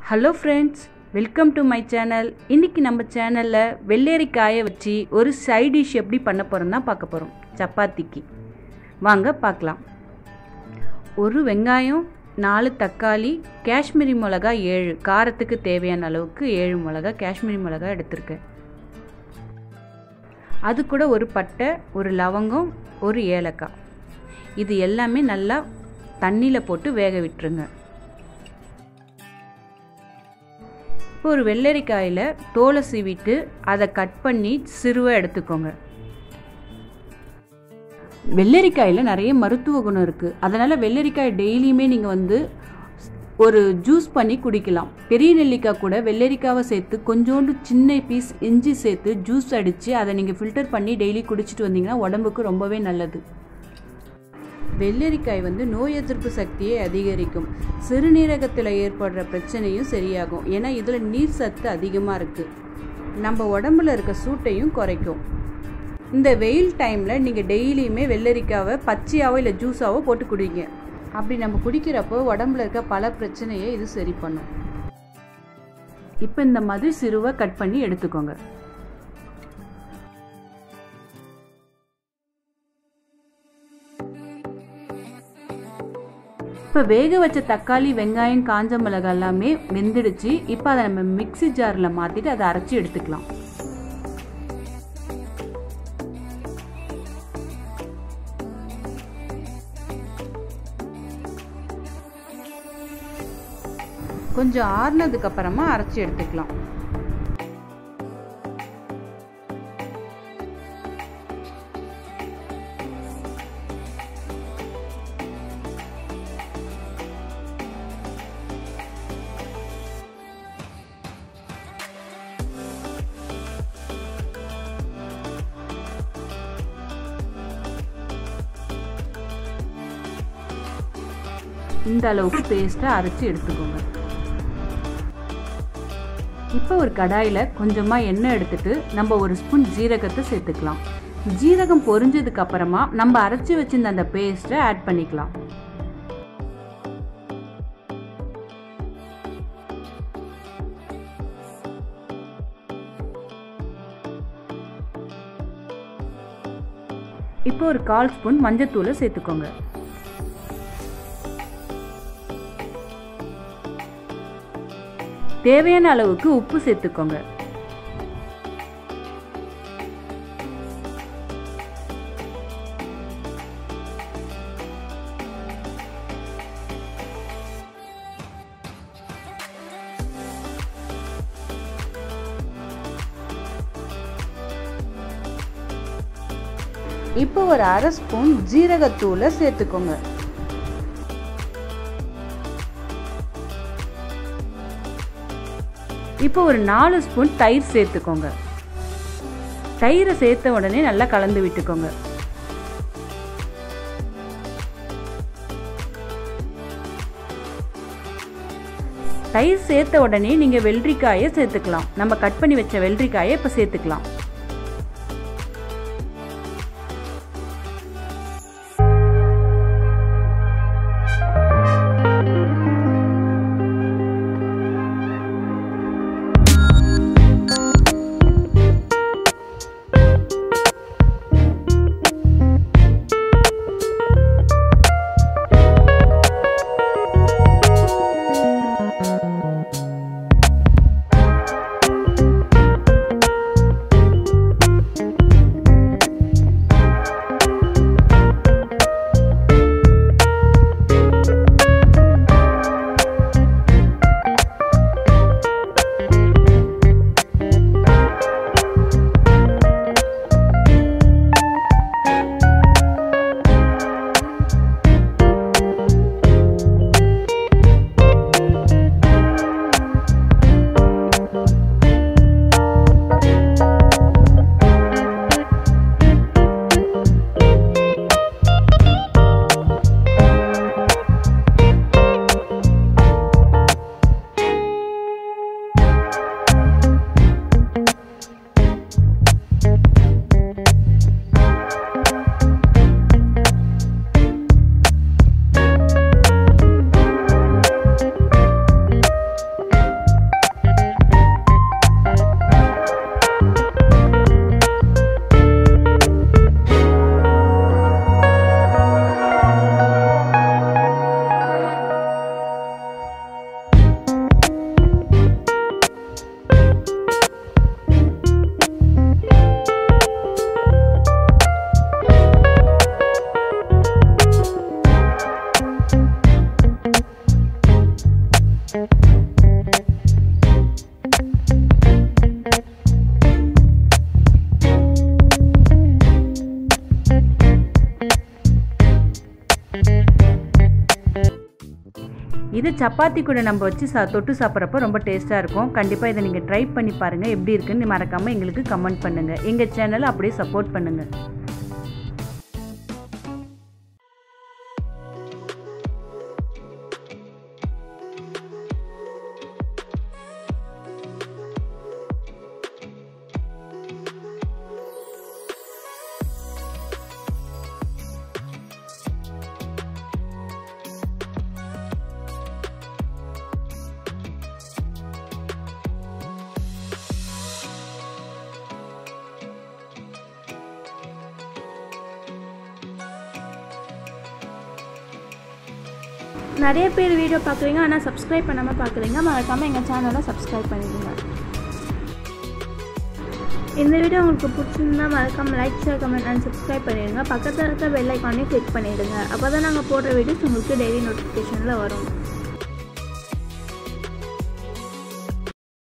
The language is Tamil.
hello friends welcome to my channel இன்றைக்கி நம்ம சேனலில் வெள்ளரிக்காயை வச்சு ஒரு சைட் டிஷ் எப்படி பண்ண போகிறோம் தான் பார்க்க போகிறோம் சப்பாத்திக்கு வாங்க பார்க்கலாம் ஒரு வெங்காயம் நாலு தக்காளி காஷ்மீரி மிளகா ஏழு காரத்துக்கு தேவையான அளவுக்கு ஏழு மிளகா காஷ்மீரி மிளகா எடுத்திருக்கேன் அது கூட ஒரு பட்டை ஒரு லவங்கம் ஒரு ஏலக்காய் இது எல்லாமே நல்லா தண்ணியில் போட்டு வேக விட்டுருங்க இப்போ ஒரு வெள்ளரிக்காயில் தோலை சீவிட்டு அதை கட் பண்ணி சிறுவாக எடுத்துக்கோங்க வெள்ளரிக்காயில் நிறைய மருத்துவ குணம் இருக்குது அதனால் வெள்ளரிக்காய் டெய்லியுமே நீங்கள் வந்து ஒரு ஜூஸ் பண்ணி குடிக்கலாம் பெரிய நெல்லிக்காய் கூட வெள்ளரிக்காவை சேர்த்து கொஞ்சோண்டு சின்ன பீஸ் இஞ்சி சேர்த்து ஜூஸ் அடித்து அதை நீங்கள் ஃபில்டர் பண்ணி டெய்லி குடிச்சிட்டு வந்தீங்கன்னா உடம்புக்கு ரொம்பவே நல்லது வெள்ளரிக்காய் வந்து நோய் எதிர்ப்பு சக்தியை அதிகரிக்கும் சிறுநீரகத்தில் ஏற்படுற பிரச்சனையும் சரியாகும் ஏன்னா இதில் நீர் சத்து அதிகமாக இருக்குது நம்ம உடம்புல இருக்க சூட்டையும் குறைக்கும் இந்த வெயில் டைமில் நீங்கள் டெய்லியுமே வெள்ளரிக்காவை பச்சையாவோ இல்லை ஜூஸாவோ போட்டு குடிங்க அப்படி நம்ம குடிக்கிறப்போ உடம்புல இருக்க பல பிரச்சனையை இது சரி பண்ணும் இப்போ இந்த மாதிரி சிறுவை கட் பண்ணி எடுத்துக்கோங்க இப்போ வேக வச்ச தக்காளி வெங்காயம் காஞ்ச மிளகாய் எல்லாமே வெந்துடுச்சு இப்போ அதை நம்ம மிக்சி ஜாரில் மாற்றிட்டு அதை அரைச்சி எடுத்துக்கலாம் கொஞ்சம் ஆறுனதுக்கு அப்புறமா அரைச்சி எடுத்துக்கலாம் இந்த அளவுக்கு பேஸ்ட்டாக அரைச்சி எடுத்துக்கோங்க இப்போ ஒரு கடாயில் கொஞ்சமாக எண்ணெய் எடுத்துட்டு நம்ம ஒரு ஸ்பூன் ஜீரகத்தை சேர்த்துக்கலாம் ஜீரகம் பொரிஞ்சதுக்கு அப்புறமா நம்ம அரைச்சி வச்சிருந்த அந்த பேஸ்ட்டை ஆட் பண்ணிக்கலாம் இப்போ ஒரு கால் ஸ்பூன் மஞ்சத்தூளை சேர்த்துக்கோங்க தேவையான அளவுக்கு உப்பு சேர்த்துக்கோங்க இப்போ ஒரு அரை ஸ்பூன் ஜீரகத்தூளை சேர்த்துக்கோங்க இப்போ ஒரு நாலு ஸ்பூன் தயிர் சேர்த்துக்கோங்க தயிரை சேர்த்த உடனே நல்லா கலந்து விட்டுக்கோங்க தயிர் சேர்த்த உடனே நீங்கள் வெள்ளரிக்காயை சேர்த்துக்கலாம் நம்ம கட் பண்ணி வச்ச வெள்ளரிக்காயை இப்போ சேர்த்துக்கலாம் இது சப்பாத்தி கூட நம்ம வச்சு சா தொட்டு சாப்பிட்றப்போ ரொம்ப டேஸ்ட்டாக இருக்கும் கண்டிப்பாக இதை நீங்கள் ட்ரை பண்ணி பாருங்கள் எப்படி இருக்குன்னு மறக்காமல் எங்களுக்கு கமெண்ட் பண்ணுங்கள் எங்கள் சேனலை அப்படியே சப்போர்ட் பண்ணுங்கள் நிறைய பேர் வீடியோ பார்க்குறீங்க ஆனால் சப்ஸ்கிரைப் பண்ணாமல் பார்க்குறீங்க மறக்காமல் எங்கள் சேனலை சப்ஸ்கிரைப் பண்ணிடுங்க இந்த வீடியோ உங்களுக்கு பிடிச்சிருந்தா மறக்காமல் like share comment and subscribe பண்ணிடுங்க பக்கத்தில் இருக்க பெல் ஐக்கானையும் கிளிக் பண்ணிவிடுங்க அப்போ தான் நாங்கள் போடுற வீடியோஸ் உங்களுக்கு டெய்லி நோட்டிஃபிகேஷனில் வரும்